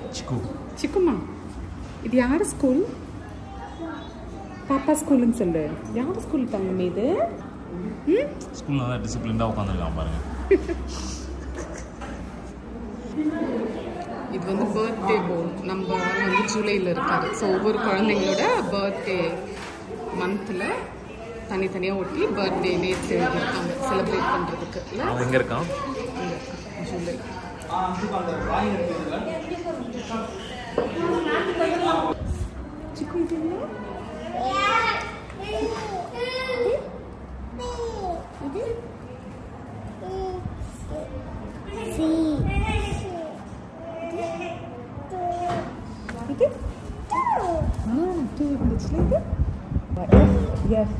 சிக்கு சிக்குமா இது யார் ஸ்கூல் பாப்பா ஸ்கூலுன்னு சொல்லு யார் ஸ்கூல் தங்கமே இது ம் ஸ்கூலில் நல்லா டிசிப்ளின்டாக உட்காந்துருக்கான் பாருங்க இது வந்து பர்த்டே போல் நம்ம ஆள் வந்து ஜூலையில் இருக்காரு ஸோ ஒவ்வொரு குழந்தைங்களோட பர்த்டே மந்தில் தனித்தனியாக ஒட்டி பர்த்டே டேட்ஸ் எழுதியிருக்காங்க செலிப்ரேட் பண்ணுறதுக்கு இல்லை அவன் எங்கே இருக்கான் ஜூலை சிக்கு இது என்ன? இது ஆ டூ இருந்துச்சுல இது எஸ்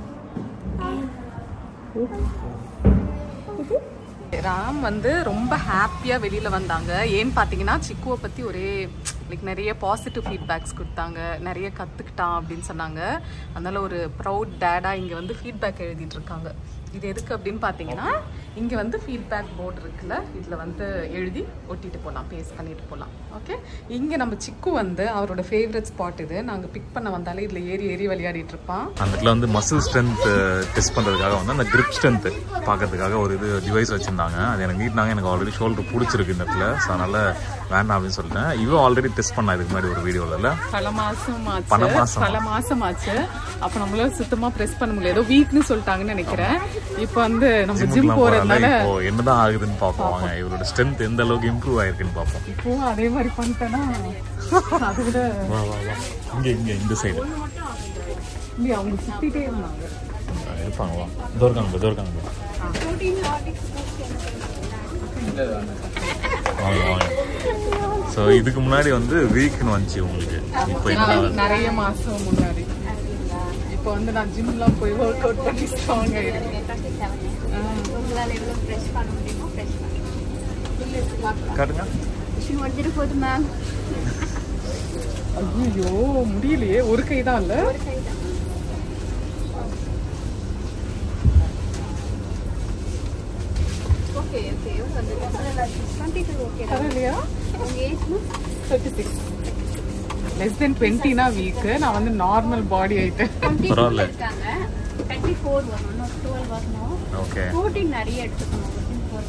ராம் வந்து ரொம்ப ஹாப்பியாக வெளியில் வந்தாங்க ஏன்னு பார்த்தீங்கன்னா சிக்குவை பற்றி ஒரே லைக் நிறைய பாசிட்டிவ் ஃபீட்பேக்ஸ் கொடுத்தாங்க நிறைய கற்றுக்கிட்டான் அப்படின்னு சொன்னாங்க அதனால ஒரு ப்ரௌட் டேடாக இங்கே வந்து ஃபீட்பேக் எழுதிட்டு இருக்காங்க இது எதுக்கு அப்படின்னு பார்த்தீங்கன்னா இங்கே வந்து ஃபீட்பேக் போர்டு இருக்குல்ல இதில் வந்து எழுதி ஒட்டிட்டு போகலாம் பேஸ்ட் பண்ணிட்டு போகலாம் ஓகே இங்கே நம்ம சிக்கு வந்து அவரோட ஃபேவரட் ஸ்பாட் இது நாங்கள் பிக் பண்ண வந்தாலே இதில் ஏறி ஏறி விளையாடிட்டு இருப்பான் அந்த இடத்துல வந்து மசில் ஸ்ட்ரென்த் டெஸ்ட் பண்ணுறதுக்காக வந்து அந்த grip ஸ்ட்ரென்த் பார்க்கறதுக்காக ஒரு இது டிவைஸ் வச்சுருந்தாங்க அது எனக்கு நீட்டினாங்க எனக்கு ஆல்ரெடி ஷோல்டர் பிடிச்சிருக்கு இந்த இடத்துல ஸோ அதனால் வேண்டாம் அப்படின்னு சொல்லிட்டேன் இவன் ஆல்ரெடி டெஸ்ட் பண்ணா இதுக்கு முன்னாடி ஒரு வீடியோவில் பல மாசம் பல ஆச்சு மாசமா? பல மாசம் ஆச்சு அப்ப நம்மளால சுத்தமா பிரஸ் பண்ண முடியல ஏதோ வீக்னு சொல்லிட்டாங்கன்னு நினைக்கிறேன் இப்போ வந்து நம்ம ஜிம் ஜிம்முக்குலாம் போகிறதுனால போறதுனால இப்போ என்னதான் ஆகுதுன்னு பார்ப்போம் வாங்க இவரோட ஸ்ட்ரென்த் எந்த அளவுக்கு இம்ப்ரூவ் ஆயிருக்குன்னு பார்ப்போம் இப்போ அதே மாதிரி பண்ணிட்டேன்னா அதை விட வா வா வா இங்கே இங்கே இந்த சைடு இல்லையா அவங்க சுத்திட்டே இருந்தாங்க இருப்பாங்க வா இதோ இருக்காங்க இதோ இருக்காங்க வாங்க வாங்க ஸோ இதுக்கு முன்னாடி வந்து வீக்னு வந்துச்சு உங்களுக்கு இப்போ என்ன நிறைய- நிறைய மாசம் முன்னாடி இப்போ வந்து நான் ஜிம்லாம் போய் ஒர்க் அவுட் பண்ணி ஸ்ட்ராங் ஆயிருக்கேன் உங்களால் எவ்வளோ ஃப்ரெஷ் பண்ண முடியுமோ ஃப்ரெஷ் பண்ணுங்க காட்டுங்க மிஷின் உடஞ்சிட்டு போகுது மேம் ஐயோ முடியலையே ஒரு கை தான் இல்ல okay okay twenty two okay பரவாயில்லையா உங்கள் age thirty six less than டுவெண்ட்டினா வீக்கு நான் வந்து நார்மல் பாடி ஆயிட்டேன் டுவெண்ட்டி பரவாயில்ல. இருக்காங்க டுவெண்ட்டி ஃபோர் வரணும் இன்னும் டுவெல் வரணும் ஓகே ப்ரோட்டீன் நிறைய எடுத்துக்கணும் four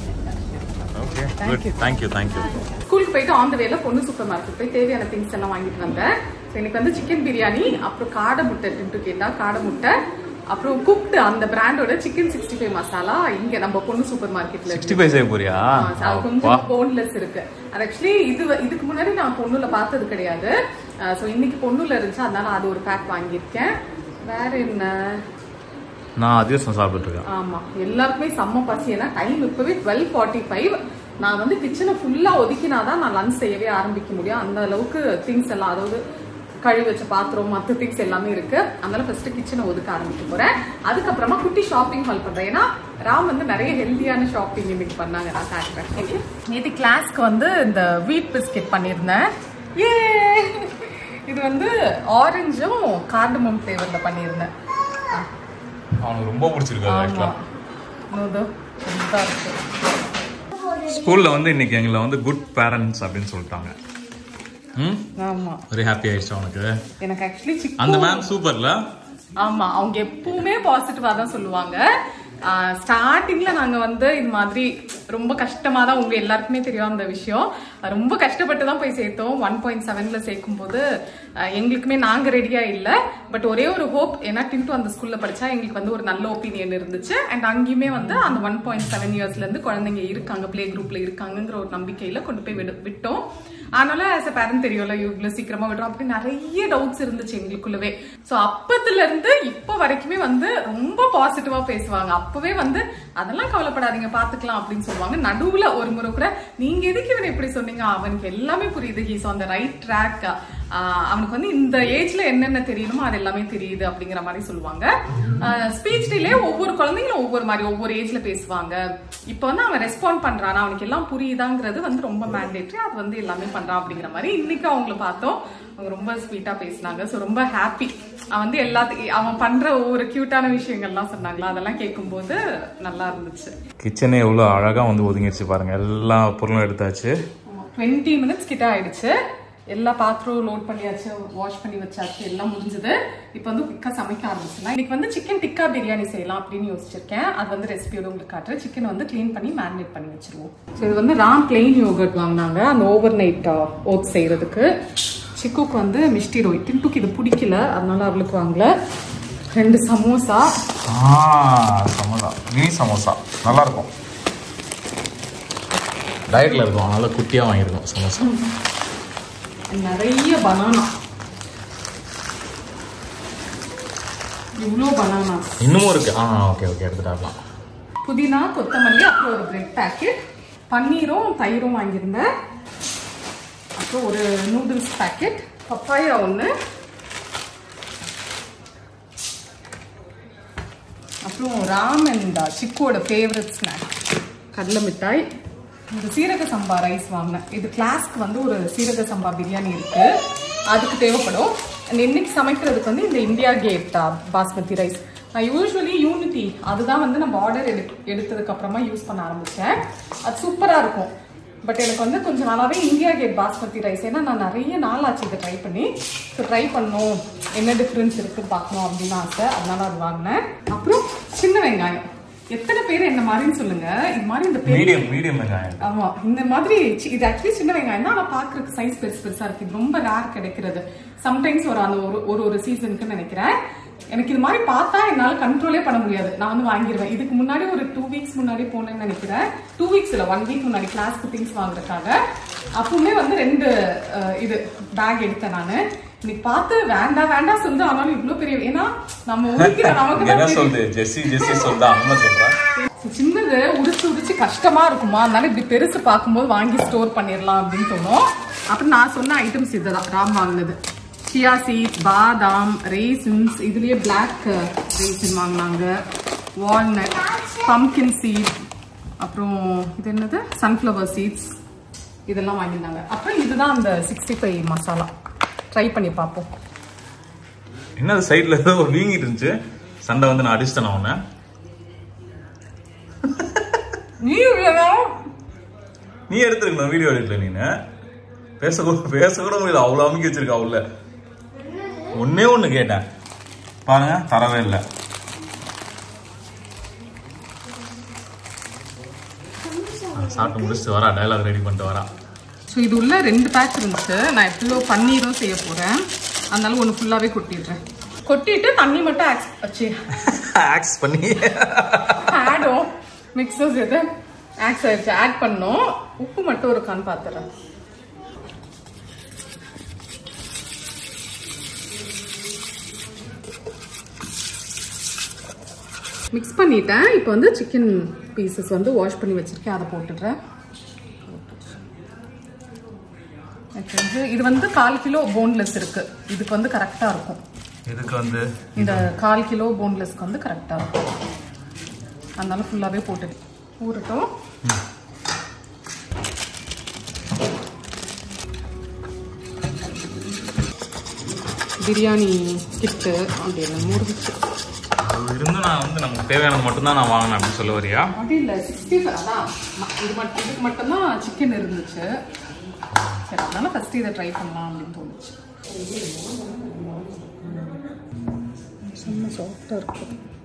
okay Thank good you. Thank you thank you ஸ்கூலுக்கு போயிட்டு ஆன் த வேல பொண்ணு சூப்பர் மார்க்கெட் போய் தேவையான திங்ஸ் எல்லாம் வாங்கிட்டு வந்தேன் ஸோ எனக்கு வந்து சிக்கன் பிரியாணி அப்புறம் காடை முட்டை டின்ட்டு கேட்டா காடை முட்டை அப்புறம் குக்டு அந்த பிராண்டோட சிக்கன் சிக்ஸ்டி ஃபைவ் மசாலா இங்க நம்ம பொண்ணு சூப்பர் மார்க்கெட்ல சிக்ஸ்டி ஃபைவ் செய்ய போறியா அது கொஞ்சம் போன்லெஸ் இருக்கு அது ஆக்சுவலி இது வ- இதுக்கு முன்னாடி நான் பொண்ணுல பார்த்தது கிடையாது ஸோ இன்னைக்கு பொண்ணுல இருந்துச்சு அதனால அது ஒரு பேக் வாங்கியிருக்கேன் வேற என்ன நான் அதிரசம் சாப்பிட்டு இருக்கேன் ஆமா எல்லாருக்குமே செம்ம பசி ஏன்னா டைம் இப்பவே டுவெல் ஃபார்ட்டி ஃபைவ் நான் வந்து கிச்சனை ஃபுல்லா ஒதுக்கினாதான் நான் லஞ்ச் செய்யவே ஆரம்பிக்க முடியும் அந்த அளவுக்கு திங்ஸ் எல்லாம் அதாவது கழுவி வச்ச பாத்திரம் மற்ற திங்ஸ் எல்லாமே இருக்கு அதனால ஃபர்ஸ்ட் கிச்சனை ஒதுக்க ஆரம்பிக்க போறேன் அதுக்கப்புறமா குட்டி ஷாப்பிங் ஹால் பண்றேன் ஏன்னா ராம் வந்து நிறைய ஹெல்த்தியான ஷாப்பிங் இன்னைக்கு பண்ணாங்க நான் காட்டுறேன் நேற்று கிளாஸ்க்கு வந்து இந்த வீட் பிஸ்கெட் பண்ணியிருந்தேன் ஏ இது வந்து ஆரஞ்சும் கார்டமம் ஃப்ளேவர்ல பண்ணியிருந்தேன் ஆ. அவனுக்கு ரொம்ப பிடிச்சிருக்கு ஆமா இதோ இதுதான் இருக்கு ஸ்கூல்ல வந்து இன்னைக்கு எங்களை வந்து குட் பேரண்ட்ஸ் அப்படின்னு சொல்லிட்டாங்க ம் ஆமா வெரி ஹாப்பி ஆயிடுச்சு அவனுக்கு எனக்கு ஆக்சுவலி சிக்கு அந்த மேம் சூப்பர்ல ஆமா அவங்க எப்பவுமே பாசிட்டிவா தான் சொல்லுவாங்க ஸ்டார்டிங்ல நாங்க வந்து இது மாதிரி ரொம்ப கஷ்டமா தான் உங்க எல்லாருக்குமே தெரியும் அந்த விஷயம் ரொம்ப கஷ்டப்பட்டு தான் போய் சேர்த்தோம் ஒன் பாயிண்ட் செவன்ல சேர்க்கும் போது ஆஹ், எங்களுக்குமே நாங்க ரெடியா இல்ல பட் ஒரே ஒரு ஹோப் ஏன்னா டின்ட்டு அந்த ஸ்கூல்ல படிச்சா எங்களுக்கு வந்து ஒரு நல்ல ஒப்பீனியன் இருந்துச்சு அண்ட் அங்கேயுமே வந்து அந்த ஒன் பாயிண்ட் செவன் இயர்ஸ்ல இருந்து குழந்தைங்க இருக்காங்க ப்ளே குரூப்ல இருக்காங்கங்கிற ஒரு நம்பிக்கையில கொண்டு போய் விடு- விட்டோம் ஆனாலும் ஆஸ் அ பேரண்ட் தெரியும்ல இவ்வளவு சீக்கிரமா விடுறோம் அப்படி நிறைய டவுட்ஸ் இருந்துச்சு எங்களுக்குள்ளவே சோ அப்பத்துல இருந்து இப்ப வரைக்குமே வந்து ரொம்ப பாசிட்டிவா பேசுவாங்க அப்பவே வந்து அதெல்லாம் கவலைப்படாதீங்க பாத்துக்கலாம் அப்படின்னு சொல்லுவாங்க நடுவுல ஒரு முறை கூட நீங்க எதுக்கு இவனை இப்படி சொன்னீங்க அவனுக்கு எல்லாமே புரியுது he's on the right track அவனுக்கு வந்து இந்த ஏஜ்ல என்னென்ன தெரியணுமோ அது எல்லாமே தெரியுது அப்படிங்கிற மாதிரி சொல்லுவாங்க ஸ்பீச் டிலே ஒவ்வொரு குழந்தைங்களும் ஒவ்வொரு மாதிரி ஒவ்வொரு ஏஜ்ல பேசுவாங்க இப்போ வந்து அவன் ரெஸ்பாண்ட் பண்றான் அவனுக்கு எல்லாம் புரியுதாங்கிறது வந்து ரொம்ப மேண்டேட்ரி அது வந்து எல்லாமே பண்றான் அப்படிங்கிற மாதிரி இன்னைக்கு அவங்கள பார்த்தோம் அவங்க ரொம்ப ஸ்வீட்டா பேசினாங்க ஸோ ரொம்ப ஹாப்பி அவன் வந்து எல்லாத்துக்கும் அவன் பண்ற ஒவ்வொரு கியூட்டான விஷயங்கள்லாம் சொன்னாங்களா அதெல்லாம் கேட்கும்போது நல்லா இருந்துச்சு கிச்சனே எவ்வளோ அழகாக வந்து ஒதுங்கிடுச்சு பாருங்க எல்லா பொருளும் எடுத்தாச்சு டுவெண்ட்டி மினிட்ஸ் கிட்ட ஆயிடுச்சு எல்லா பாத்திரம் லோட் பண்ணியாச்சு வாஷ் பண்ணி வச்சாச்சு எல்லாம் முடிஞ்சது இப்போ வந்து குயிக்காக சமைக்க ஆரம்பிச்சிடலாம் இன்னைக்கு வந்து சிக்கன் டிக்கா பிரியாணி செய்யலாம் அப்படின்னு யோசிச்சிருக்கேன் அது வந்து ரெசிபியோட உங்களுக்கு காட்டுறேன் சிக்கன் வந்து க்ளீன் பண்ணி மேரினேட் பண்ணி வச்சிருவோம் ஸோ இது வந்து ராம் பிளெயின் யோகர்ட் வாங்கினாங்க அந்த ஓவர் நைட் ஓட்ஸ் செய்யறதுக்கு சிக்குக்கு வந்து மிஷ்டி ரோய் டின்ட்டுக்கு இது பிடிக்கல அதனால அவளுக்கு வாங்கல ரெண்டு சமோசா ஆ சமோசா மினி சமோசா நல்லா இருக்கும் டயட்ல இருக்கும் அதனால குட்டியா வாங்கியிருக்கோம் சமோசா நிறைய பனானா இவ்வளோ பனானா இன்னமும் இருக்கு ஆ ஓகே ஓகே எடுத்துட்டு வரலாம் புதினா கொத்தமல்லி அப்புறம் ஒரு பிரெட் பேக்கெட் பன்னீரும் தயிரும் வாங்கியிருந்தேன் அப்புறம் ஒரு நூடுல்ஸ் பேக்கெட் பப்பாயா ஒன்று அப்புறம் ராமன் சிக்குவோட ஃபேவரட் ஸ்நாக் கடலை மிட்டாய் இந்த சீரக சம்பா ரைஸ் வாங்கினேன் இது கிளாஸ்க்கு வந்து ஒரு சீரக சம்பா பிரியாணி இருக்கு அதுக்கு தேவைப்படும் And இன்னைக்கு சமைக்கிறதுக்கு வந்து இந்த இந்தியா கேட் பாஸ்மதி ரைஸ் நான் யூஸ்வலி யூனிட்டி அதுதான் வந்து நம்ம ஆர்டர் எடு எடுத்ததுக்கு அப்புறமா யூஸ் பண்ண ஆரம்பிச்சேன் அது சூப்பராக இருக்கும் பட் எனக்கு வந்து கொஞ்சம் நாளாவே இந்தியா கேட் பாஸ்மதி ரைஸ் ஏன்னா நான் நிறைய நாள் ஆச்சு இதை ட்ரை பண்ணி ஸோ ட்ரை பண்ணணும் என்ன டிஃப்ரென்ஸ் இருக்குன்னு பார்க்கணும் அப்படின்னு ஆசை அதனால அது வாங்கினேன் அப்புறம் சின்ன வெங்காயம் எத்தனை பேர் என்ன மாதிரின்னு சொல்லுங்க இது மாதிரி இந்த பெரிய மீடியம் மீடியம் வெங்காயம் ஆமா இந்த மாதிரி சி- இது ஆக்சுவலி சின்ன வெங்காயம் தான் ஆனா பாக்குறதுக்கு சைஸ் பெருசு பெருசா இருக்கு இது ரொம்ப ரேர் கிடைக்கிறது சம்டைம்ஸ் ஒரு அந்த ஒரு ஒரு ஒரு சீசனுக்கு நினைக்கிறேன் எனக்கு இது மாதிரி பார்த்தா என்னால கண்ட்ரோலே பண்ண முடியாது நான் வந்து வாங்கிடுவேன் இதுக்கு முன்னாடி ஒரு டூ வீக்ஸ் முன்னாடி போனேன்னு நினைக்கிறேன் டூ வீக்ஸ் இல்ல ஒன் வீக் முன்னாடி கிளாஸ்க்கு திங்ஸ் வாங்குறதுக்காக அப்பவுமே வந்து ரெண்டு அஹ், இது பேக் எடுத்தேன் நானு இன்னைக்கு பார்த்து வேண்டாம் வேண்டாம் சொல்லுது ஆனாலும் இவ்வளவு பெரிய ஏன்னா நம்ம ஊருக்கு நமக்கு தான் என்ன தெரியும். சொல்லுது ஜெஸ்ஸி ஜெஸ்ஸி சொல்லுதா அம்மா சொல்றா So, சின்னது உடிச்சு உடிச்சு கஷ்டமா இருக்குமா அதனால இப்படி பெருசு பார்க்கும்போது வாங்கி ஸ்டோர் பண்ணிடலாம் அப்படின்னு தோணும் அப்புறம் நான் சொன்ன ஐட்டம்ஸ் இதுதான் ராம் வாங்கினது சியா சீட் பாதாம் ரேசின்ஸ் இதுலயே பிளாக் ரேசின் வாங்கினாங்க வால்நட் பம்கின் சீட் அப்புறம் இது என்னது சன்ஃப்ளவர் சீட்ஸ் இதெல்லாம் வாங்கியிருந்தாங்க அப்புறம் இதுதான் அந்த சிக்ஸ்டி ஃபைவ் மசாலா ட்ரை பண்ணி பார்ப்போம் என்ன சைடுல ஏதோ ஒரு வீங்கிட்டு இருந்துச்சு சண்டை வந்து நான் அடிச்சிட்டேன் உன்ன நீ இல்லையா? நீ எடுத்துருக்கணும் வீடியோ எடுக்கல நீனு பேச கூட பேச கூட முடியல அவ்வளோ அமுக்கி வச்சிருக்கா உள்ள ஒன்னே ஒன்று கேட்டேன் பாருங்க தரவே இல்லை சாப்பிட்டு முடிச்சுட்டு வரா டைலாக் ரெடி பண்ணிட்டு வரா ஸோ இது உள்ள ரெண்டு பேக் இருந்துச்சு நான் எவ்வளோ பன்னீரும் செய்ய போகிறேன் அதனால ஒன்று ஃபுல்லாகவே கொட்டிடுறேன் கொட்டிட்டு தண்ணி மட்டும் ஆக்ஸ் வச்சு ஆக்ஸ் பண்ணி ஆடும் மிக்சர்ஸ் எது ஆக்ஸ் ஆயிடுச்சு ஆட் பண்ணோம் உப்பு மட்டும் இருக்கான்னு பார்த்துறேன் மிக்ஸ் பண்ணிட்டேன் இப்போ வந்து சிக்கன் பீசஸ் வந்து வாஷ் பண்ணி வச்சிருக்கேன் அதை போட்டுடுறேன் எனக்கு வந்து இது வந்து கால் கிலோ போன்லெஸ் இருக்கு இதுக்கு வந்து கரெக்டாக இருக்கும் இதுக்கு வந்து இந்த கால் கிலோ போன்லெஸ்க்கு வந்து கரெக்டாக இருக்கும் அதனால ஃபுல்லாகவே போட்டு ஊறட்டும் பிரியாணி கிட்டு அப்படின்னு முறிச்சு அது இருந்தும் நான் வந்து நமக்கு தேவையானது மட்டும்தான் நான் வாங்கினேன் அப்படின்னு சொல்ல வரியா அப்படி இல்லை சிக்ஸ்டி அதான் ம- இது மட்டும் இதுக்கு மட்டும்தான் சிக்கன் இருந்துச்சு சரி அதனால ஃபர்ஸ்ட் இதை ட்ரை பண்ணலாம் அப்படின்னு தோணுச்சு செம்ம சாஃப்டாக இருக்கு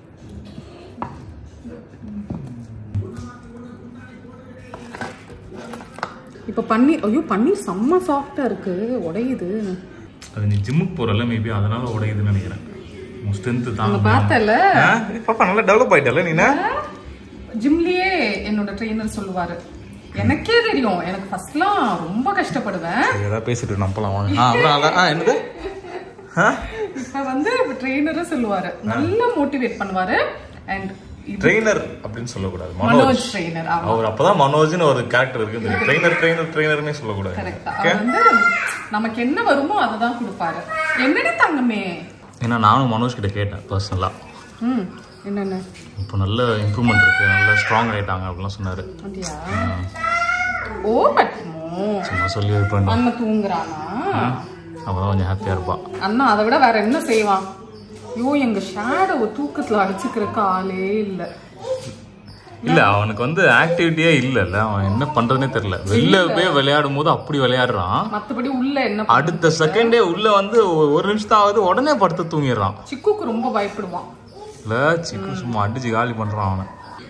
இப்போ பன்னீர் ஐயோ பன்னீர் செம்ம சாஃப்டாக இருக்கு உடையுது அது நீ ஜிம்முக்கு போறல மேபி அதனால உடையுதுன்னு நினைக்கிறேன் உன் ஸ்ட்ரென்த் தான் அங்க பார்த்தல ஆ, பாப்பா நல்லா டெவலப் ஆயிட்டல நீ ஜிம்லயே என்னோட ட்ரெயினர் சொல்லுவாரு எனக்கே தெரியும் எனக்கு ஃபர்ஸ்ட்லாம் ரொம்ப கஷ்டப்படுவேன் ஏதாவது பேசிட்டு நம்பலாம் வாங்க ஆ, அப்புறம் அதான் ஆ, என்னது ஆ? இப்ப வந்து ட்ரெயினரும் சொல்லுவாரு நல்லா மோட்டிவேட் பண்ணுவாரு அண்ட் ட்ரெயினர் அப்படின்னு சொல்லக்கூடாது மனோஜ் மனோஜ் ட்ரெயினர் ஆமா அவர் அப்பதான் மனோஜ்னு ஒரு கேரக்டர் இருக்கு ட்ரெயினர் ட்ரெயினர் ட்ரெயினர்னே சொல்லக்கூடாது கரெக்டா Okay? அவர் வந்து நமக்கு என்ன வருமோ அதை தான் கொடுப்பாரு என்னடி தங்கமே ஏன்னா நானும் மனோஜ் கிட்ட கேட்டேன் பர்சனலா ம் என்னென்ன இப்போ நல்ல இம்ப்ரூவ்மெண்ட் இருக்கு நல்லா ஸ்ட்ராங் ஆயிட்டாங்க அப்படிலாம் சொன்னாரு அப்படியா ஓ பட்டுமோ சும்மா சொல்லி வைப்பேன் அண்ணன் தூங்குறானா அப்பதான் கொஞ்சம் ஹாப்பியா இருப்பா அண்ணா அதை விட வேற என்ன செய்வான் ஐயோ எங்க ஷேடோவை தூக்கத்துல அடிச்சுக்கிறதுக்கு ஆளே இல்ல இல்ல அவனுக்கு வந்து ஆக்டிவிட்டியே இல்லல்ல அவன் என்ன பண்றதுனே தெரியல வெளில போய் விளையாடும் போது அப்படி விளையாடுறான் மத்தபடி உள்ள என்ன அடுத்த செகண்டே உள்ள வந்து ஒ- ஒரு நிமிஷம் ஆகுது உடனே படுத்து தூங்கிடுறான் சிக்குக்கு ரொம்ப பயப்படுவான் இல்ல சிக்கன் சும்மா அடிச்சு காலி பண்றான் அவனை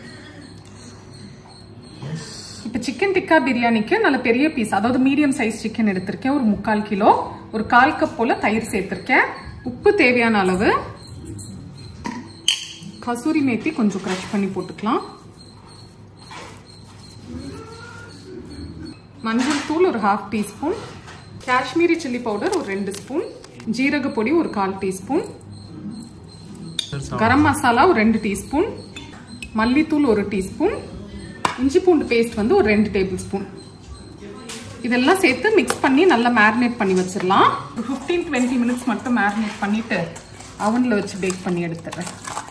இப்போ சிக்கன் டிக்கா பிரியாணிக்கு நல்ல பெரிய பீஸ் அதாவது மீடியம் சைஸ் சிக்கன் எடுத்திருக்கேன் ஒரு முக்கால் கிலோ ஒரு கால் கப் போல தயிர் சேர்த்திருக்கேன் உப்பு தேவையான அளவு கசூரி மேத்தி கொஞ்சம் க்ரஷ் பண்ணி போட்டுக்கலாம் மஞ்சள் தூள் ஒரு half teaspoon Kashmiri chilli powder ஒரு ரெண்டு ஸ்பூன் ஜீரக பொடி ஒரு கால் டீஸ்பூன் கரம் மசாலா ஒரு ரெண்டு டீஸ்பூன் மல்லித்தூள் ஒரு டீஸ்பூன் இஞ்சி பூண்டு பேஸ்ட் வந்து ஒரு ரெண்டு டேபிள் ஸ்பூன் இதெல்லாம் சேர்த்து மிக்ஸ் பண்ணி நல்லா மேரினேட் பண்ணி வச்சிடலாம் ஒரு ஃபிஃப்டீன் டுவெண்ட்டி மினிட்ஸ் மட்டும் மேரினேட் பண்ணிட்டு அவனில் வச்சு பேக் பண்ணி எடுத்துடுறேன்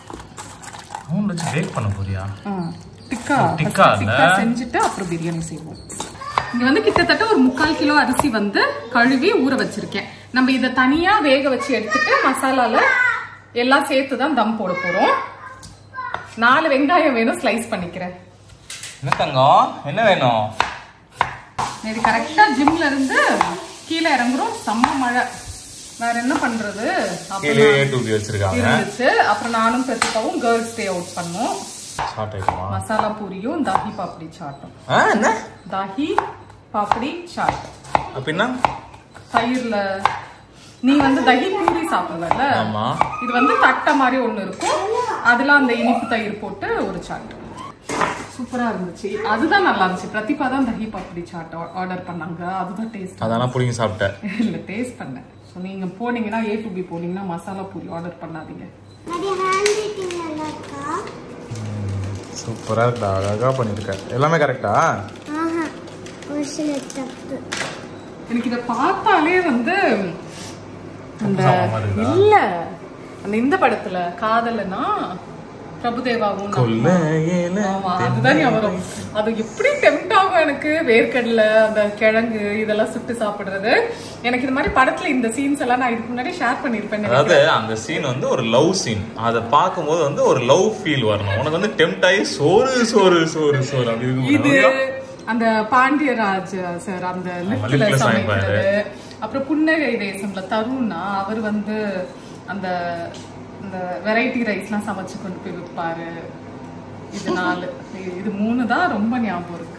அவன் வச்சு பேக் பண்ண போறியா ஆ, டிக்கா டிக்கா first டிக்கா செஞ்சுட்டு அப்புறம் பிரியாணி செய்வோம் இங்க வந்து கிட்டத்தட்ட ஒரு முக்கால் கிலோ அரிசி வந்து கழுவி ஊற வச்சிருக்கேன் நம்ம இதை தனியா வேக வச்சு எடுத்துட்டு மசாலால எல்லாம் சேர்த்து தான் தம் போட போறோம் நாலு வெங்காயம் வேணும் ஸ்லைஸ் பண்ணிக்கிறேன் என்ன தங்கம் என்ன வேணும் இது கரெக்டா ஜிம்ல இருந்து கீழே இறங்குறோம் செம்ம மழை வேற என்ன பண்றது அப்புறம் கீழே டூபி வச்சிருக்காங்க இருந்துச்சு அப்புறம் நானும் பிரதிகாவும் கேர்ள்ஸ் டே அவுட் பண்ணோம் ஸ்டார்ட் ஆயிடுமா மசாலா பூரியும் தாஹி பாப்படி சாட்டும் ஆ என்ன தாஹி பாப்படி சாட் அப்படின்னா தயிர்ல நீ வந்து தஹி பூரி சாப்பிடுவல ஆமா இது வந்து தட்டை மாதிரி ஒண்ணு இருக்கும் அதுல அந்த இனிப்பு தயிர் போட்டு ஒரு சாட் சூப்பரா இருந்துச்சு அதுதான் நல்லா இருந்துச்சு பிரதிபா தான் தஹி பாப்படி சாட் ஆர்டர் பண்ணாங்க அதுதான் டேஸ்ட் அதெல்லாம் பிடிங்கி சாப்பிட்டேன் இல்ல டேஸ்ட் பண்ணேன் ஸோ நீங்க போனீங்கன்னா ஏ டு பி போனீங்கன்னா மசாலா பூரி ஆர்டர் பண்ணாதீங்க அது ஹேண்ட் ரைட்டிங் நல்லா இருக்கா சூப்பரா இருக்கா அழகா பண்ணிருக்க எல்லாமே கரெக்டா ஆஹா ஒரு சில தப்பு எனக்கு இத பார்த்தாலே வந்து அந்த சாப்பிட மாதிரி இருக்கா? இல்ல அந்த இந்த படத்துல காதலனா பிரபுதேவாவும் நான் கொல்லையில ஆமா அதுதான் ஞாபகம் வரும். அது எப்படி டெம்ட் ஆகும் எனக்கு வேர்க்கடலை அந்த கிழங்கு இதெல்லாம் சுட்டு சாப்பிடுறது எனக்கு இந்த மாதிரி படத்துல இந்த சீன்ஸ் எல்லாம் நான் இதுக்கு முன்னாடி ஷேர் பண்ணிருப்பேன் அதாவது அந்த சீன் வந்து ஒரு லவ் சீன் அதை பார்க்கும்போது வந்து ஒரு லவ் ஃபீல் வரணும் உனக்கு வந்து டெம்ட் ஆகி சோறு சோறு சோறு சோறு அப்படி இது இருக்கும் அந்த பாண்டியராஜ் சார் அந்த லிஃப்ட்ல liftல சமைக்கிறது அப்புறம் புன்னகை தேசம்ல தருணா அவர் வந்து அந்த இந்த வெரைட்டி ரைஸ்லாம் சமைச்சு கொண்டு போய் விற்பாரு இது நாலு இது- இது மூணு தான் ரொம்ப ஞாபகம் இருக்கு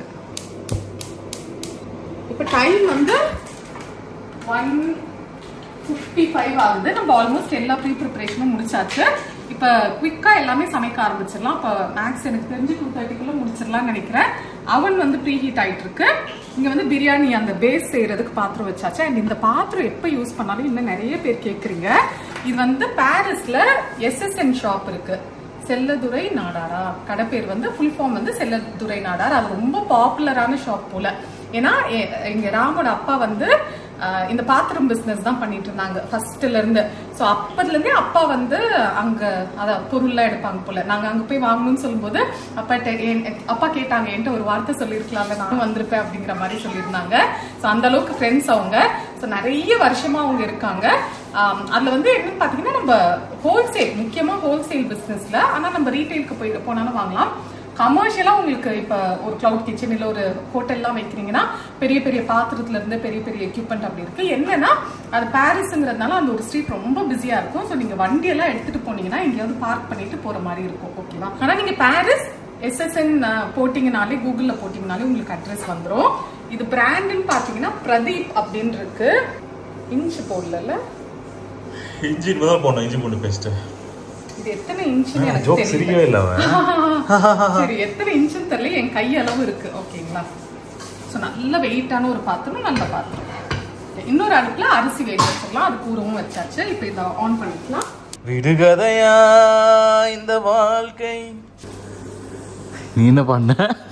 இப்போ டைம் வந்து ஒன் ஃபிஃப்டி ஃபைவ் ஆகுது நம்ம ஆல்மோஸ்ட் எல்லா ப்ரீ ப்ரிப்பரேஷனும் முடிச்சாச்சு இப்போ குவிக்காக எல்லாமே சமைக்க ஆரம்பிச்சிடலாம் இப்போ மேக்ஸ் எனக்கு தெரிஞ்சு டூ தேர்ட்டிக்குள்ள முடிச்சிடலாம்னு நினைக்கிறேன் அவன் வந்து ப்ரீ ஹீட் ஆயிட்டு இருக்கு இங்க வந்து பிரியாணி அந்த பேஸ் செய்யறதுக்கு பாத்திரம் வச்சாச்சு அண்ட் இந்த பாத்திரம் எப்போ யூஸ் பண்ணாலும் இன்னும் நிறைய பேர் கேட்குறீங்க இது வந்து பாரிஸ்ல எஸ்எஸ்என் ஷாப் இருக்கு செல்லதுரை நாடாரா கடை பேர் வந்து ஃபுல் ஃபார்ம் வந்து செல்லதுரை நாடார் அது ரொம்ப பாப்புலரான ஷாப் போல ஏன்னா எ- எங்க ராமோட அப்பா வந்து அஹ், இந்த பாத்திரம் பிசினஸ் தான் பண்ணிட்டு இருந்தாங்க ஃபர்ஸ்ட்ல இருந்து ஸோ அப்பதுல இருந்தே அப்பா வந்து அங்க அதான் பொருள்லாம் எடுப்பாங்க போல நாங்க அங்க போய் வாங்கணும்னு சொல்லும்போது அப்பா அப்பா கேட்டாங்க என்கிட்ட ஒரு வார்த்தை சொல்லியிருக்கலாம்ல நானும் வந்திருப்பேன் அப்படிங்கிற மாதிரி சொல்லியிருந்தாங்க ஸோ அந்த அளவுக்கு ஃப்ரெண்ட்ஸ் அவங்க ஸோ நிறைய வருஷமா அவங்க இருக்காங்க ஆம், அதுல வந்து என்னன்னு பாத்தீங்கன்னா நம்ம ஹோல்சேல் முக்கியமா ஹோல்சேல் பிசினஸ்ல ஆனா நம்ம ரீட்டைலுக்கு போய் போனாலும் வாங்கலாம் கமர்ஷியலா உங்களுக்கு இப்ப ஒரு கிளவுட் கிச்சன் இல்ல ஒரு ஹோட்டல்லாம் வைக்கிறீங்கன்னா பெரிய பெரிய பாத்திரத்துல இருந்து பெரிய பெரிய எக்யூப்மெண்ட் அப்படி இருக்கு என்னன்னா அது பாரிஸ்ங்கிறதுனால அந்த ஒரு ஸ்ட்ரீட் ரொம்ப பிஸியா இருக்கும் ஸோ நீங்க வண்டி எல்லாம் எடுத்துட்டு போனீங்கன்னா எங்கேயாவது பார்க் பண்ணிட்டு போற மாதிரி இருக்கும் ஓகேவா ஆனா நீங்க பாரிஸ் எஸ்எஸ்என் போட்டிங்கனாலே கூகுள்ல போட்டிங்கனாலே உங்களுக்கு அட்ரஸ் வந்துரும் இது பிராண்டுன்னு பாத்தீங்கன்னா பிரதீப் அப்படின்னு இருக்கு இன்ச் போடல இஞ்சி தான் போடணும் இஞ்சி பூண்டு பேஸ்ட் இது எத்தனை இன்ச்சுன்னு எனக்கு ஜோக் தெரியல சிரிக்கவே இல்லை அவன் சரி எத்தனை இன்ச்சுன்னு தெரியல என் கை அளவு இருக்கு ஓகேங்களா ஸோ நல்ல வெயிட்டான ஒரு பாத்திரம் நல்ல பாத்திரம் இன்னொரு அடுப்புல அரிசி வேக வச்சிடலாம் அது பூரவும் வச்சாச்சு இப்போ இதை ஆன் பண்ணிக்கலாம் விடுகதையா இந்த வாழ்க்கை நீ என்ன பண்ண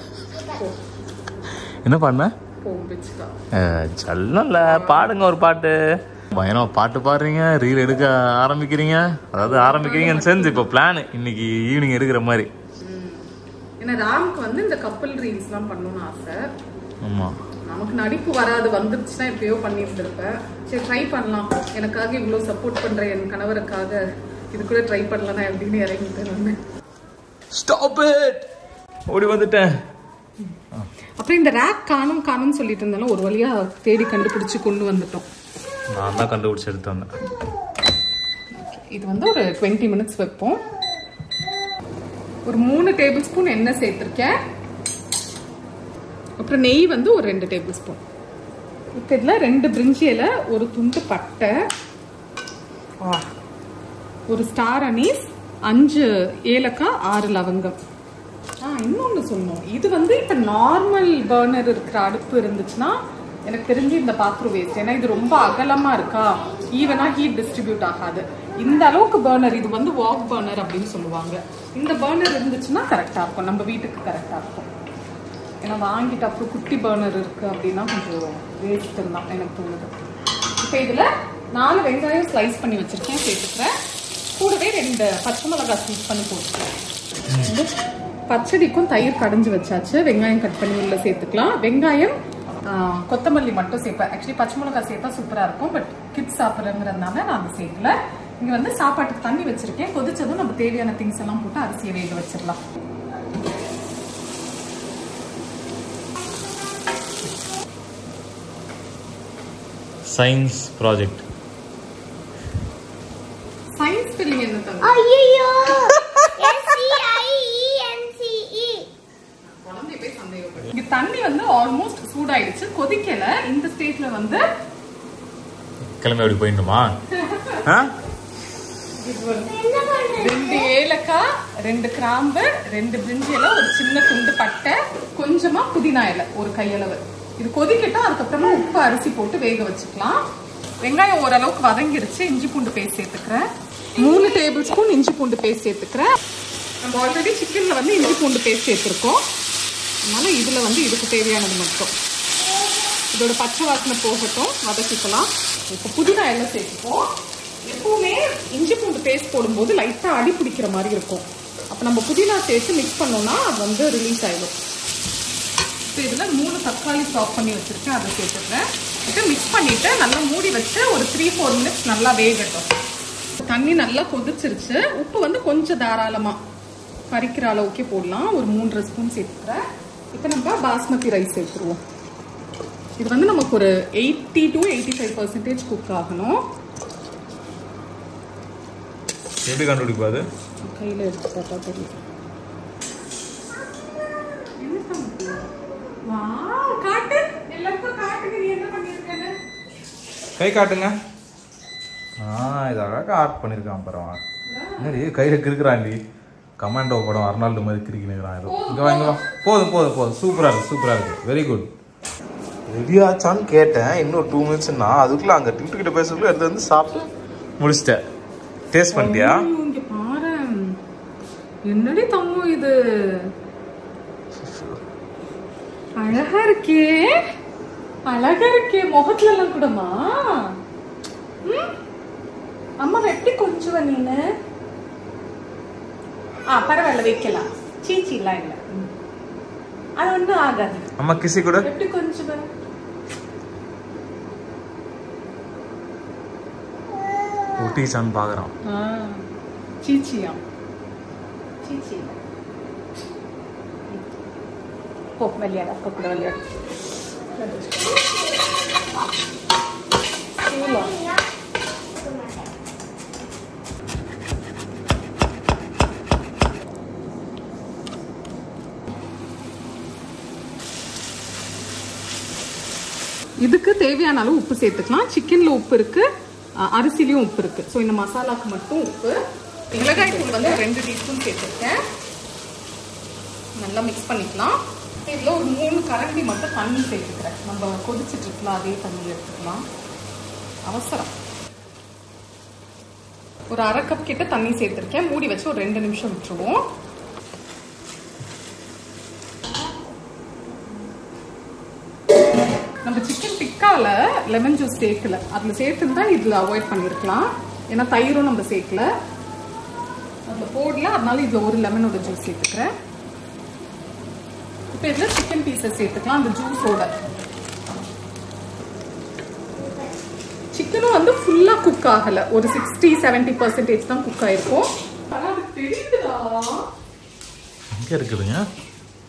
என்ன பண்ண போகும் வச்சுக்கா சொல்லல பாடுங்க ஒரு பாட்டு பயணம் பாட்டு பாடுறீங்க ரீல் எடுக்க ஆரம்பிக்கிறீங்க அதாவது ஆரம்பிக்கிறீங்கன்னு சேர்ந்து இப்போ பிளான் இன்னைக்கு ஈவினிங் எடுக்கிற மாதிரி ஏன்னா ராம்க்கு வந்து இந்த கப்பல் ரீல்ஸ்லாம் பண்ணணும்னு ஆசை ஆமா நமக்கு நடிப்பு வராது வந்துருச்சுன்னா எப்பயோ பண்ணியிருந்திருப்பேன் சரி ட்ரை பண்ணலாம் எனக்காக இவ்வளோ சப்போர்ட் பண்ற என் கணவருக்காக இது கூட ட்ரை பண்ணலாம் எப்படின்னு இறங்கிட்டேன் நான் ஸ்டாப் இட் ஓடி வந்துட்டேன் அப்புறம் இந்த ரேக் காணும் காணும்னு சொல்லிட்டு இருந்தாலும் ஒரு வழியா தேடி கண்டுபிடிச்சு கொண்டு வந்துட்டோம் நான் தான் கண்டுபிடிச்சி எடுத்து வந்தேன் இது வந்து ஒரு டுவெண்ட்டி மினிட்ஸ் வைப்போம் ஒரு மூணு டேபிள் ஸ்பூன் எண்ணெய் சேர்த்துருக்கேன் அப்புறம் நெய் வந்து ஒரு ரெண்டு டேபிள் ஸ்பூன் இப்போ இதில் ரெண்டு பிரிஞ்சி இலை ஒரு துண்டு பட்டை ஆ, ஒரு ஸ்டார் அனீஸ் அஞ்சு ஏலக்காய் ஆறு லவங்கம் ஆ இன்னொன்று சொல்லணும் இது வந்து இப்போ நார்மல் பர்னர் இருக்கிற அடுப்பு இருந்துச்சுன்னா எனக்கு தெரிஞ்சு இந்த பாத்ரூம் வேஸ்ட் ஏன்னா இது ரொம்ப அகலமா இருக்கா ஈவனா ஹீட் டிஸ்ட்ரிபியூட் ஆகாது இந்த அளவுக்கு பர்னர் இது வந்து வாக் பர்னர் அப்படின்னு சொல்லுவாங்க இந்த பர்னர் இருந்துச்சுன்னா கரெக்டாக இருக்கும் நம்ம வீட்டுக்கு கரெக்டாக இருக்கும் ஏன்னா வாங்கிட்டு அப்புறம் குட்டி பர்னர் இருக்கு அப்படின்னா கொஞ்சம் வேஸ்ட் தான் எனக்கு தோணுது இப்போ இதில் நாலு வெங்காயம் ஸ்லைஸ் பண்ணி வச்சிருக்கேன் சேர்த்துக்கிறேன் கூடவே ரெண்டு பச்சை மிளகாய் ஸ்வீட் பண்ணி போட்டுக்கிறேன் வந்து பச்சடிக்கும் தயிர் கடைஞ்சு வச்சாச்சு வெங்காயம் கட் பண்ணி உள்ள சேர்த்துக்கலாம் வெங்காயம் ஆ, கொத்தமல்லி மட்டும் சேர்ப்பேன் ஆக்சுவலி பச்சை மிளகாய் சேர்த்தா சூப்பராக இருக்கும் பட் கிட்ஸ் சாப்பிட்றங்கிறதுனால நான் அதை சேர்க்கல இங்கே வந்து சாப்பாட்டுக்கு தண்ணி வச்சிருக்கேன் கொதிச்சதும் நம்ம தேவையான திங்ஸ் எல்லாம் போட்டு அரிசியை வேக வச்சிடலாம் சயின்ஸ் ப்ராஜெக்ட் சயின்ஸ் ஸ்பெல்லிங் என்ன தங்க ஐயோ S-C-I-E-N-C-E குழந்தைய போய் சந்தேகப்படு. இங்க தண்ணி வந்து ஆல்மோஸ்ட் சூடாயிடுச்சு கொதிக்கல இந்த ஸ்டேஜ்ல வந்து கிளம்பி அப்படி போயிடணுமா ஆ ரெண்டு ஏலக்காய் ரெண்டு கிராம்பு ரெண்டு பிரிஞ்சி இலை ஒரு சின்ன துண்டு பட்டை கொஞ்சமா புதினா இலை ஒரு கையளவு இது கொதிக்கட்டும் அதுக்கப்புறமா உப்பு அரிசி போட்டு வேக வச்சுக்கலாம் வெங்காயம் ஓரளவுக்கு வதங்கிருச்சு இஞ்சி பூண்டு பேஸ்ட் சேர்த்துக்கிறேன் மூணு டேபிள் ஸ்பூன் இஞ்சி பூண்டு பேஸ்ட் சேர்த்துக்கிறேன் நம்ம ஆல்ரெடி சிக்கன்ல வந்து இஞ்சி பூண்டு பேஸ்ட் சேர்த்துருக்கோம் அதனால இதுல வந்து இதுக்கு தேவையானது மட்டும் இதோட பச்சை வாசனை போகட்டும் வதக்கிக்கலாம் இப்போ புதினா எல்லாம் சேர்த்துப்போம் எப்பவுமே இஞ்சி பூண்டு பேஸ்ட் போடும்போது லைட்டாக அடி பிடிக்கிற மாதிரி இருக்கும் அப்போ நம்ம புதினா சேர்த்து மிக்ஸ் பண்ணோம்னா அது வந்து ரிலீஸ் ஆயிடும் இப்போ இதில் மூணு தக்காளி ஸ்டாப் பண்ணி வச்சிருக்கேன் அதை சேர்த்துக்கிறேன் இப்போ மிக்ஸ் பண்ணிட்டு நல்லா மூடி வச்சு ஒரு த்ரீ ஃபோர் மினிட்ஸ் நல்லா வேகட்டும் தண்ணி நல்லா கொதிச்சிருச்சு உப்பு வந்து கொஞ்சம் தாராளமாக கறிக்கிற அளவுக்கே போடலாம் ஒரு மூன்றரை ஸ்பூன் சேர்த்துக்கிறேன் இப்போ நம்ம பாஸ்மதி ரைஸ் சேர்த்துருவோம் இது வந்து நமக்கு ஒரு eighty to eighty five percentage cook ஆகணும் எப்படி கண்டுபிடிப்பாது கையில் எடுத்து பார்த்தா தெரியும் வாவ், காட்டு எல்லாருக்கும் காட்டுங்க நீ என்ன பண்ணிருக்கேன்னு கை காட்டுங்க ஆ இது அழகாக ஆர்ட் பண்ணியிருக்கான் பரவா என்னடி கையில் கிறுக்குறாண்டி கமாண்டோ படம் அர்னால்டு மாதிரி கிறுக்கினுக்கிறான் ஏதோ இங்கே வாங்க வா போதும் போதும் போதும் சூப்பராக இருக்கு சூப்பராக இருக்கு வெரி குட் ரெடி ஆச்சான்னு கேட்டேன் இன்னும் டூ மினிட்ஸ்னா அதுக்குள்ள அங்கே டில்ட்டு கிட்ட பேசுறதுக்குள்ள எடுத்து வந்து சாப்பிட்டு முடிச்சிட்டேன் டேஸ்ட் பண்ணிட்டியா ஐயோ, இங்க பாரு என்னடி தங்கம் இது அழகா இருக்கே அழகா இருக்கே முகத்துல எல்லாம் கூடமா ம்? அம்மா எப்படி கொஞ்சுவ நீனு ஆ பரவாயில்ல வைக்கலாம் சீச்சிலாம் இல்ல ம். அது ஒண்ணும் ஆகாது அம்மா கிசி கூட எப்படி கொஞ்சுவ ஒட்டிச்சான்னு பார்க்குறான் ஆ, சீச்சியா சீச்சி இல்ல. போ விளையாட அப்பா கூட விளையாடு சூலா. இதுக்கு தேவையான அளவு உப்பு சேர்த்துக்கலாம் சிக்கன்ல உப்பு இருக்கு அஹ் அரிசிலையும் உப்பு இருக்கு ஸோ இந்த மசாலாக்கு மட்டும் உப்பு மிளகாய் தூள் வந்து ரெண்டு டீஸ்பூன் சேர்த்துருக்கேன் நல்லா மிக்ஸ் பண்ணிக்கலாம் இதில் ஒரு மூணு கரண்டி மட்டும் தண்ணி சேர்த்துக்கிறேன் நம்ம கொதிச்சிட்டு இருக்கலாம் அதே தண்ணி எடுத்துக்கலாம் அவசரம் ஒரு அரை கப் கிட்ட தண்ணி சேர்த்துருக்கேன் மூடி வச்சு ஒரு ரெண்டு நிமிஷம் விட்டுருவோம் நம்ம சிக்கன் டிக்கால லெமன் ஜூஸ் சேர்க்கல அதில் சேர்த்துருந்தா இதில் அவாய்ட் பண்ணியிருக்கலாம் ஏன்னா தயிரும் நம்ம சேர்க்கல அதில் போடல அதனால இதில் ஒரு லெமனோட ஜூஸ் சேர்த்துக்கிறேன் இப்போ இதில் சிக்கன் பீசஸ் சேர்த்துக்கலாம் அந்த ஜூஸோட சிக்கனும் வந்து ஃபுல்லாக குக் ஆகலை ஒரு சிக்ஸ்டி செவன்ட்டி பர்சன்டேஜ் தான் குக் ஆயிருக்கும் ஆனால் அது தெரியுதுடா எங்கே இருக்குதுங்க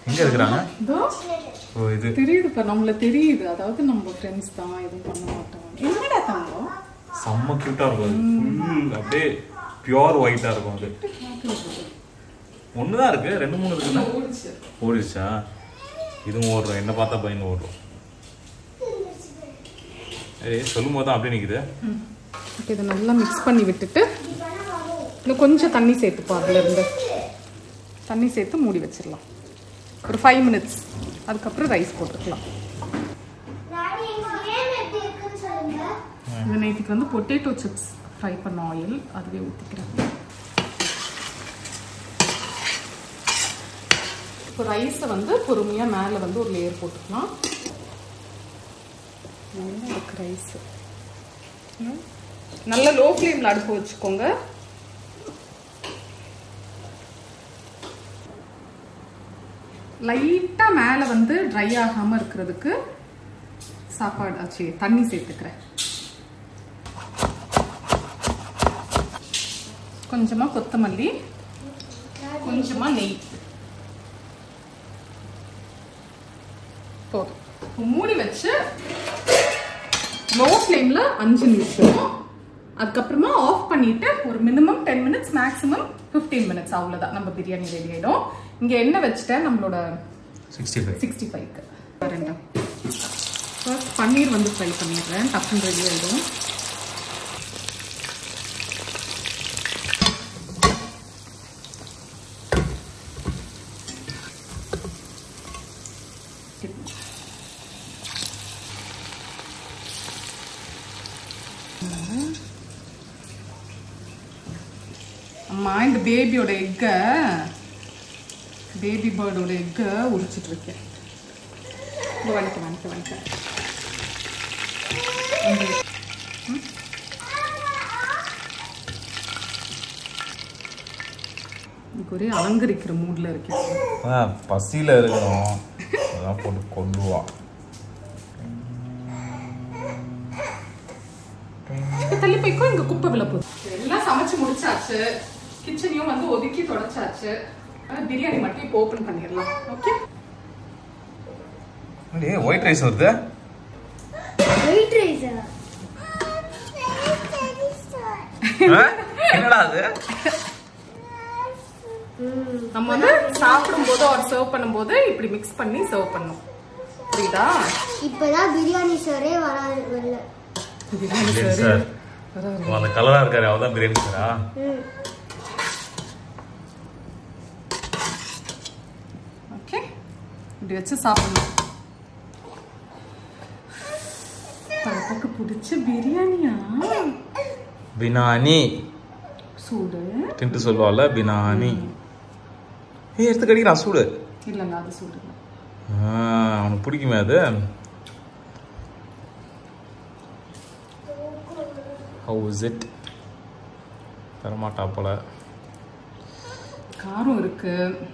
எங்க இருக்கிறாங்க இதோ ஓ இது தெரியுது இப்ப நம்மள தெரியுது அதாவது நம்ம ஃப்ரெண்ட்ஸ் தான் எதுவும் பண்ண மாட்டோம் என்னடா தங்கம் செம்ம கியூட்டா இருக்கும் அது ஃபுல் அப்படியே பியோர் ஒயிட்டா இருக்கும் அது ஒண்ணுதான் இருக்கு ரெண்டு மூணு இருக்குல்ல ஓடிச்சு ஓடிடுச்சா இதுவும் ஓடுறோம் என்ன பார்த்தா பையன் ஓடுறோம் ஏய் சொல்லும் போது தான் அப்படியே நிக்குது இப்போ இதை நல்லா மிக்ஸ் பண்ணி விட்டுட்டு இன்னும் கொஞ்சம் தண்ணி சேர்த்துப்போம் அதுல இருந்து தண்ணி சேர்த்து மூடி வச்சிடலாம் ஒரு ஃபைவ் மினிட்ஸ் அதுக்கப்புறம் ரைஸ் போட்டுக்கலாம் இது நேற்றுக்கு வந்து பொட்டேட்டோ சிப்ஸ் ஃப்ரை பண்ண ஆயில் அதுவே ஊற்றிக்கிறேன் இப்போ ரைஸை வந்து பொறுமையாக மேலே வந்து ஒரு லேயர் போட்டுக்கலாம் நல்லா இருக்கு ரைஸு நல்ல லோ ஃப்ளேமில் அடுப்பு வச்சுக்கோங்க லைட்டாக மேலே வந்து ட்ரை ஆகாமல் இருக்கிறதுக்கு சாப்பாடு ஆச்சு தண்ணி சேர்த்துக்கிறேன் கொஞ்சமாக கொத்தமல்லி கொஞ்சமாக நெய் போதும் இப்போ மூடி வச்சு லோ ஃப்ளேமில் அஞ்சு நிமிஷம் அதுக்கப்புறமா ஆஃப் பண்ணிட்டு ஒரு minimum ten minutes maximum fifteen minutes அவ்வளோதான் நம்ம பிரியாணி ரெடி ஆகிடும் இங்கே என்ன வச்சுட்டேன் நம்மளோட சிக்ஸ்டி ஃபைவ் சிக்ஸ்டி ஃபைவ்க்கு ரெண்டாம் ஃபர்ஸ்ட் பன்னீர் வந்து ஃப்ரை பண்ணிடுறேன் டக்குன்னு ரெடி ஆகிடும் அம்மா இந்த பேபியோட எக்கை பேபி பேர்டோட எக்கை உரிச்சிட்டு இருக்கேன் இங்க வலிக்க வலிக்க வலிக்க இங்க. ம். இன்னைக்கு ஒரே அலங்கரிக்கிற மூட்ல இருக்கேன் பசியில் இருக்கணும் அதான் போட்டு கொல்லுவான் தள்ளி போய்க்கோ இங்க குப்பை விழ போகுது எல்லாம் சமைச்சு முடிச்சாச்சு கிச்சனையும் வந்து ஒதுக்கி தொடச்சாச்சு ஆனா பிரியாணி மட்டும் இப்போ ஓபன் பண்ணிடலாம் ஓகே ஒயிட் ரைஸ் வருது ஆ? என்னடா அது நம்ம வந்து சாப்பிடும் போது ஒரு சர்வ் பண்ணும்போது இப்படி மிக்ஸ் பண்ணி சர்வ் பண்ணணும் புரியுதா இப்பதான் பிரியாணி சாரே வராது வரல பிரியாணி பிரியாணி சார் சார் ஓ, அந்த கலரா இருக்காரு அவதான் பிரியாணி சாரா ம். ஓகே இப்படி வச்சு சாப்பிடணும் பாப்பாக்கு பிடிச்ச பிரியாணியா பினானி சூடு தின்ட்டு சொல்லுவாள்ல பினானி ஏய் எடுத்து கடிக்கிறான் சூடு இல்லைங்க அது சூடு இல்லை. ஆ, அவனுக்கு பிடிக்குமே அது ஹவு இஸ் இட் தரமாட்டா போல காரம் இருக்கு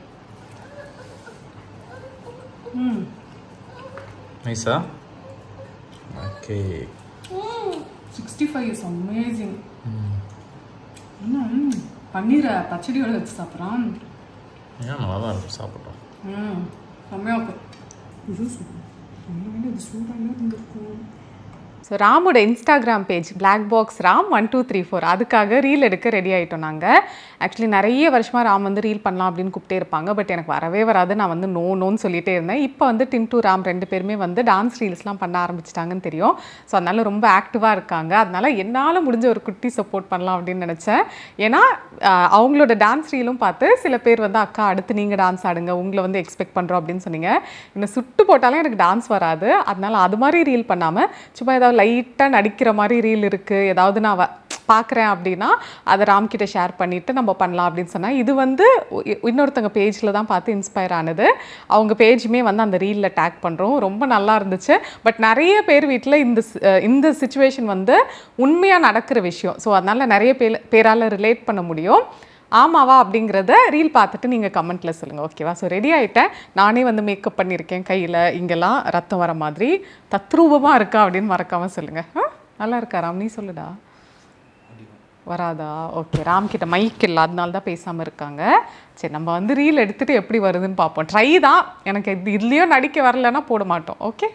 ம் நைஸா okay sixty five is amazing இன்னும் பன்னீரை பச்சடியோட வச்சு சாப்பிட்றான் ஏன் நல்லா தான் இருக்கும் சாப்பிட்டோம் ம் செம்மையாக இருக்கும் இது சூடு இது சூடாக இருந்திருக்கும் ஸோ ராமோட Instagram page black box Ram one two three four அதுக்காக ரீல் எடுக்க ரெடி ஆகிட்டோம் நாங்கள் ஆக்சுவலி நிறைய வருஷமாக ராம் வந்து ரீல் பண்ணலாம் அப்படின்னு கூப்பிட்டே இருப்பாங்க பட் எனக்கு வரவே வராது நான் வந்து நோ நோன்னு சொல்லிட்டே இருந்தேன் இப்போ வந்து டின்டூ ராம் ரெண்டு பேருமே வந்து டான்ஸ் ரீல்ஸ்லாம் பண்ண ஆரம்பிச்சிட்டாங்கன்னு தெரியும் ஸோ அதனால ரொம்ப ஆக்டிவாக இருக்காங்க அதனால என்னால் முடிஞ்ச ஒரு குட்டி சப்போர்ட் பண்ணலாம் அப்படின்னு நினச்சேன் ஏன்னா ஆஹ், அவங்களோட டான்ஸ் ரீலும் பார்த்து சில பேர் வந்து அக்கா அடுத்து நீங்கள் டான்ஸ் ஆடுங்க உங்களை வந்து எக்ஸ்பெக்ட் பண்ணுறோம் அப்படின்னு சொன்னீங்க என்னை சுட்டு போட்டாலும் எனக்கு டான்ஸ் வராது அதனால அது மாதிரி ரீல் பண்ணாமல் சும்மா ஏதாவது லைட்டாக நடிக்கிற மாதிரி ரீல் இருக்குது ஏதாவது நான் வ- பார்க்குறேன் அப்படின்னா அதை ராம் கிட்ட ஷேர் பண்ணிவிட்டு நம்ம பண்ணலாம் அப்படின்னு சொன்னால் இது வந்து இ- இன்னொருத்தங்க பேஜில் தான் பார்த்து இன்ஸ்பயர் ஆனது அவங்க பேஜுமே வந்து அந்த ரீலில் டேக் பண்ணுறோம் ரொம்ப நல்லா இருந்துச்சு பட் நிறைய பேர் வீட்டில் இந்த சி- அஹ் இந்த சுச்சுவேஷன் வந்து உண்மையாக நடக்கிற விஷயம் ஸோ அதனால் நிறைய பேர் பேரால் ரிலேட் பண்ண முடியும் ஆமாவா அப்படிங்கிறத ரீல் பார்த்துட்டு நீங்கள் கமெண்ட்டில் சொல்லுங்கள் ஓகேவா ஸோ ரெடி ஆகிட்டேன் நானே வந்து மேக்கப் பண்ணியிருக்கேன் கையில் இங்கெல்லாம் ரத்தம் வர மாதிரி தத்ரூபமாக இருக்கா அப்படின்னு மறக்காமல் சொல்லுங்கள் ஆ நல்லா இருக்கா ராம் நீ சொல்லுடா வராதா ஓகே ராம் கிட்ட மைக் இல்லை அதனால தான் பேசாமல் இருக்காங்க சரி நம்ம வந்து ரீல் எடுத்துட்டு எப்படி வருதுன்னு பார்ப்போம் ட்ரை தான் எனக்கு இது இதுலேயும் நடிக்க வரலன்னா போட மாட்டோம் ஓகே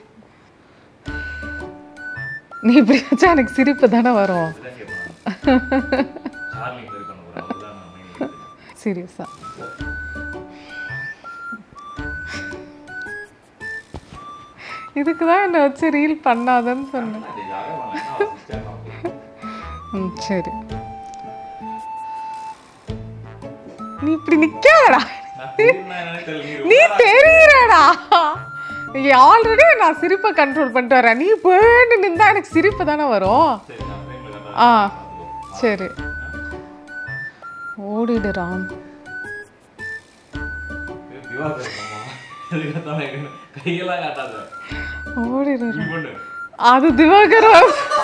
நீ இப்படி வச்சா எனக்கு சிரிப்பு தானே வரும் சீரியஸா இதுக்கு தான் என்னை வச்சு ரீல் பண்ணாதன்னு சொன்னேன் ம் சரி நீ இப்படி நிக்காதடா நீ தெரியறடா ஆல்ரெடி நான் சிரிப்பை கண்ட்ரோல் பண்ணிட்டு வரேன் நீ பேண்டு நின்றா எனக்கு சிரிப்பு தானே வரும் ஆ சரி ஓடிடு ராம் கையெல்லாம் காட்டாத ஓடிடு ராம். அது திவாகர்